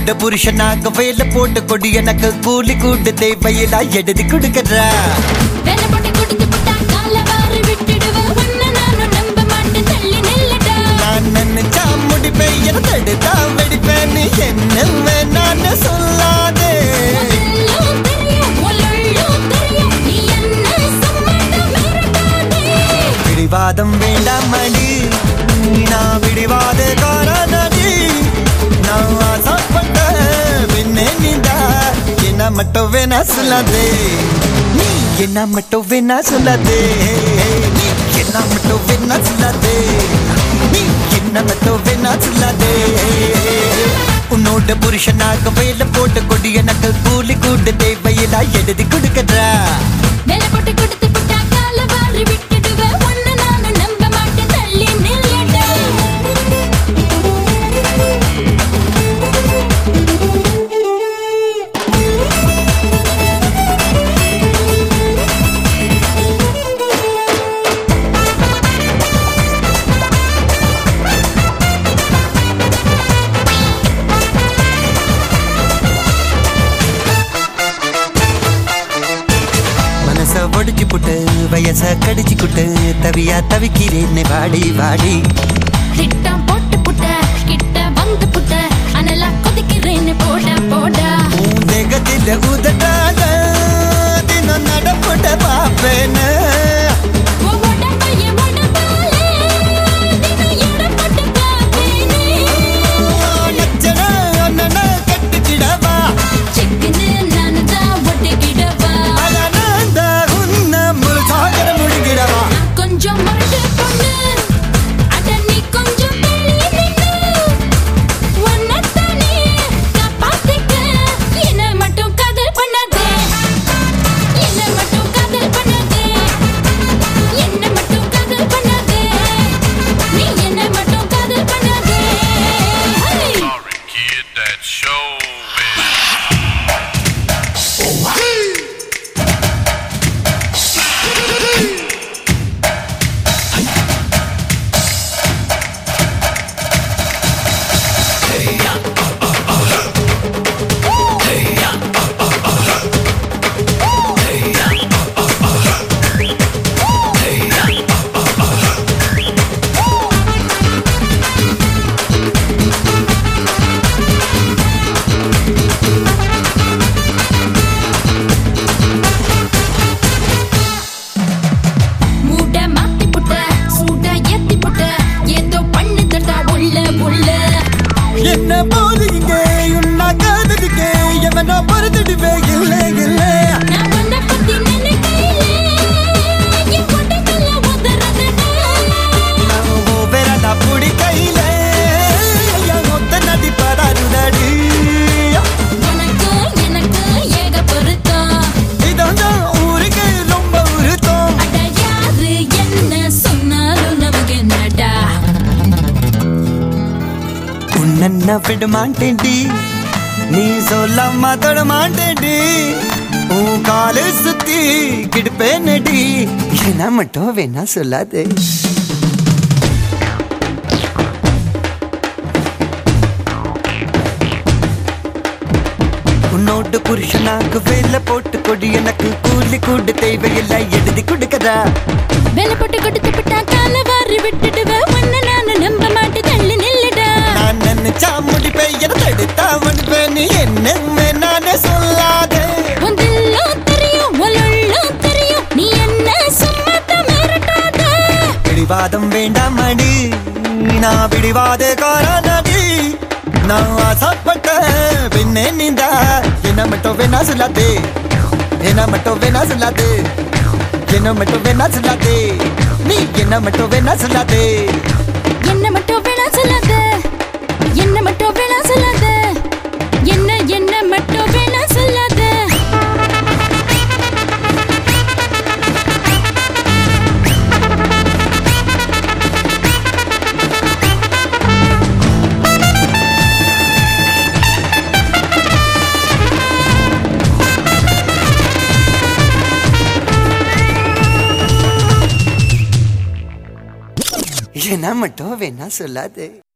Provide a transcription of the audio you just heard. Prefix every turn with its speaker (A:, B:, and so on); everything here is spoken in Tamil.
A: உன்னோட புருஷனாக வேலை போட்டு கொடி எனக்கு கூலி கூட்டு தேவையிலா எழுதி கொடுக்கறா
B: வேலை போட்டு கொடுத்து புட்டா கால வாரி விட்டுடுவேன் உன்னை நானும் நம்ப மாட்டேன் தள்ளி நில்லடா
A: நான் நினைச்சா முடிப்பேன் என தடுத்தா வெடிப்பேன் நீ என்ன வேணான்னு சொல்லாதே
B: எல்லாம் தெரியும் உள்ளுள்ளும் தெரியும் நீ என்ன சும்மாட்ட மிரட்டாதே
A: பிடிவாதம் வேண்டாம் மடி நான் பிடிவாத காரணி நான் ஆசைப்பட்ட பின்னே நீதா என்ன மட்டும் வேணா சொல்லாதே நீ என்ன மட்டும் வேணா சொல்லாதே நீ என்ன மட்டும் வேணா சொல்லாதே நீ என்ன மட்டும் வேணா சொல்லாதே உன்னோட புருஷனாக வேலை போட்டு கொடி எனக்கு கூலி கூட்டு தேவையிலா எழுதி கொடுக்கறா
B: வேலை போட்டு கொடுத்து புட்டா கால வாரி விட்டுடுவேன் உன்னை நானும் நம்ப மாட்டேன் தள்ளி நில்லடா
A: மனச ஒடிச்சு புட்டு வயச கடிச்சு குட்டு தவியா தவிக்கிறேன்னு வாடி வாடி
B: திட்டம் போட்டு புட்ட கிட்ட வந்து புட்ட அனலா கொதிக்கிறேன்னு போட போட
A: உன் தேகத்தில உதட்டாத தினம் நடப்புட பாப்பேன்னு
B: உன் உடம்பைய உடம்பாலே தினம் எடை போட்டு காப்பேனே.
A: லட்சண அண்ணன கட்டிக்கிடவா
B: சிக்குன்னு நானுதான் ஒட்டிக்கிடவா.
A: அழகாந்த உன்ன முழு சாகர முடிக்கிடவா
B: நான் கொஞ்சம் முரட்டு பொண்ணு. அட நீ கொஞ்சம் தள்ளி நின்னு. உன்னைத்தானே காப்பாத்திக்க. என்னை மட்டும் காதல் பண்ணாதே. என்னை மட்டும் காதல் பண்ணாதே. என்னை மட்டும் காதல் பண்ணாதே. நீ என்னை மட்டும் காதல் பண்ணாதே. ஹே!
C: Sorry, kid, that's showbiz.
B: மூட மாத்தி புட்ட சூட ஏத்தி புட்ட ஏதோ பண்ணுதடா உள்ள உள்ள
A: என்ன போது இங்க உன்னா காதலிக்க எவனோ பொறுத்துடுவே இல்லை இல்லை
B: நான் உன்னை பத்தி நினைக்கையிலே என் உடம்புல உதறதடா
A: வேறடா புடி கையில மொத்த நதி படாருதடி
B: உனக்கு எனக்கு ஏக பொருத்தம்
A: இதான் ஊருக்கு ரொம்ப உருத்தம்
B: அட யாரு என்ன சொன்னாலும் நமக்கு என்னடா
A: உன்ன விட மாட்டேன்டி நீ சொல்லாம தொட மாட்டேன்டி உன் காலு சுத்தி கிடுப்பேனடி என்ன மட்டும் வேணா சொல்லாதே உன்னோட புருஷனாக்கு வேலை போட்டு கொடி எனக்கு கூலி கூடு தேவையில்லை எழுதி கொடுக்கறா
B: வேலை போட்டு கொடுத்து விட்டா கால வாரி விட்டுடுவேன் உன்னை நானும் நம்ப மாட்டேன் தள்ளி நில்லுடா
A: நான் நினைச்சா முடிப்பேன் என தடுத்தா முடிப்பேன் நீ என்ன நானே சொல்லாதே
B: உந்தெல்லாம் தெரியும் உலெல்லாம் தெரியும் நீ என்ன சும்மாத்த மிரட்டாத
A: பிடிவாதம் வேண்டாம் அடி நான் பிடிவாத காரணடி நான் ஆசைப்பட்ட பின்னே நீந்தா என்ன மட்டும் வேணா சொல்லாதே என்ன மட்டும் வேணா சொல்லாதே என்ன மட்டும் வேணா சொல்லாதே நீ என்ன மட்டும் வேணா சொல்லாதே
B: என்ன மட்டும் வேணா சொல்லாத என்ன மட்டும் வேணா சொல்லாத என்ன என்ன மட்டும் வேணா சொல்லாத
A: என்ன மட்டும் வேணா சொல்லாதே